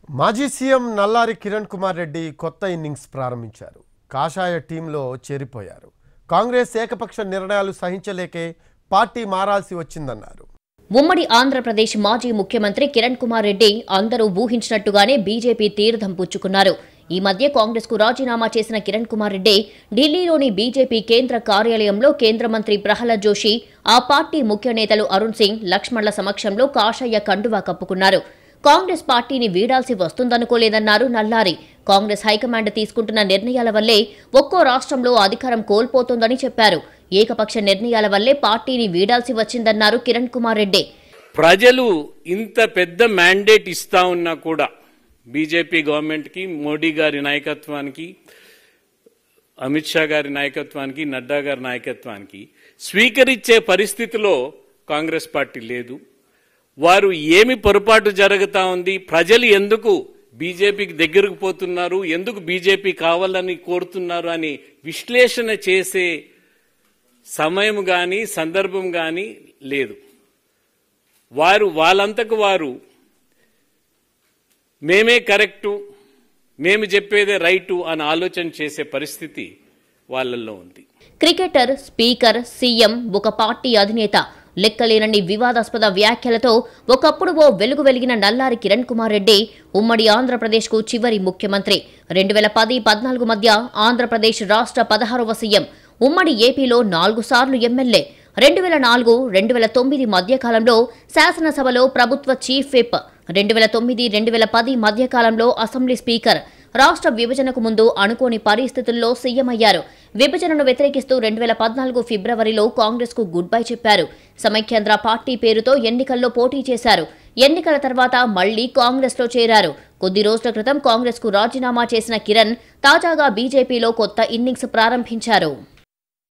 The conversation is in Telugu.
మాజీ సీఎం నల్లారి కిరణ్ కుమార్ రెడ్డి కొత్త ఇన్నింగ్స్ ప్రారంభించారు కాషాయ టీంలో చేరిపోయారు కాంగ్రెస్ ఏకపక్ష నిర్ణయాలు సహించలేకే పార్టీ మారాల్సి వచ్చిందన్నారు ఉమ్మడి ఆంధ్రప్రదేశ్ మాజీ ముఖ్యమంత్రి కిరణ్ కుమార్ రెడ్డి అందరూ ఊహించినట్టుగానే బీజేపీ తీర్థం పుచ్చుకున్నారు ఈ మధ్య కాంగ్రెస్ కు రాజీనామా చేసిన కిరణ్ కుమార్ రెడ్డి ఢిల్లీలోని బీజేపీ కేంద్ర కార్యాలయంలో కేంద్ర మంత్రి ప్రహ్లాద్ జోషి ఆ పార్టీ ముఖ్య నేతలు అరుణ్ సింగ్ లక్ష్మణ్ల సమక్షంలో కాషాయ కండువా కప్పుకున్నారు కాంగ్రెస్ పార్టీని వీడాల్సి వస్తుందనుకోలేదన్నారు నల్లారి కాంగ్రెస్ హైకమాండ్ తీసుకుంటున్న నిర్ణయాల వల్లే ఒక్కో రాష్ట్రంలో అధికారం కోల్పోతోందని చెప్పారు ఏకపక్ష నిర్ణయాల వల్లే పార్టీని వీడాల్సి వచ్చిందన్నారు కిరణ్ కుమార్ రెడ్డి ప్రజలు ఇంత పెద్ద మ్యాండేట్ ఇస్తా ఉన్నా కూడా బీజేపీ గవర్నమెంట్కి మోడీ గారి నాయకత్వానికి అమిత్ షా గారి నాయకత్వానికి నడ్డా గారి నాయకత్వానికి స్వీకరించే పరిస్థితిలో కాంగ్రెస్ పార్టీ లేదు వారు ఏమి పొరపాటు జరుగుతా ఉంది ప్రజలు ఎందుకు బీజేపీకి దగ్గరకు పోతున్నారు ఎందుకు బీజేపీ కావాలని కోరుతున్నారు అని విశ్లేషణ చేసే సమయం కానీ సందర్భం కానీ లేదు వారు వాళ్ళంతకు వారు మేమే కరెక్టు మేము చెప్పేదే రైటు అని ఆలోచన చేసే పరిస్థితి వాళ్ళల్లో ఉంది క్రికెటర్ స్పీకర్ సీఎం ఒక పార్టీ అధినేత లెక్కలేనన్ని వివాదాస్పద వ్యాఖ్యలతో ఒకప్పుడు ఓ వెలుగు వెలిగిన నల్లారి కిరణ్ కుమార్ రెడ్డి ఉమ్మడి ఆంధ్రప్రదేశ్కు చివరి ముఖ్యమంత్రి రెండు వేల పది పద్నాలుగు మధ్య ఆంధ్రప్రదేశ్ రాష్ట్ర పదహారవ సీఎం ఉమ్మడి ఏపీలో నాలుగు సార్లు ఎమ్మెల్యే రెండు వేల నాలుగు రెండు వేల తొమ్మిది మధ్యకాలంలో శాసనసభలో ప్రభుత్వ చీఫ్ విప్ రెండు వేల తొమ్మిది రెండు వేల పది మధ్యకాలంలో అసెంబ్లీ స్పీకర్ రాష్ట్ర విభజనకు ముందు అనుకోని పరిస్థితుల్లో సీఎం అయ్యారు విభజనను వ్యతిరేకిస్తూ రెండు వేల పద్నాలుగు ఫిబ్రవరిలో కాంగ్రెస్ కు గుడ్ బై చెప్పారు సమైక్యాంధ్ర పార్టీ పేరుతో ఎన్నికల్లో పోటీ చేశారు ఎన్నికల తర్వాత మళ్లీ కాంగ్రెస్ లో చేరారు కొద్ది రోజుల క్రితం కాంగ్రెస్ కు రాజీనామా చేసిన కిరణ్ తాజాగా బీజేపీలో కొత్త ఇన్నింగ్స్ ప్రారంభించారు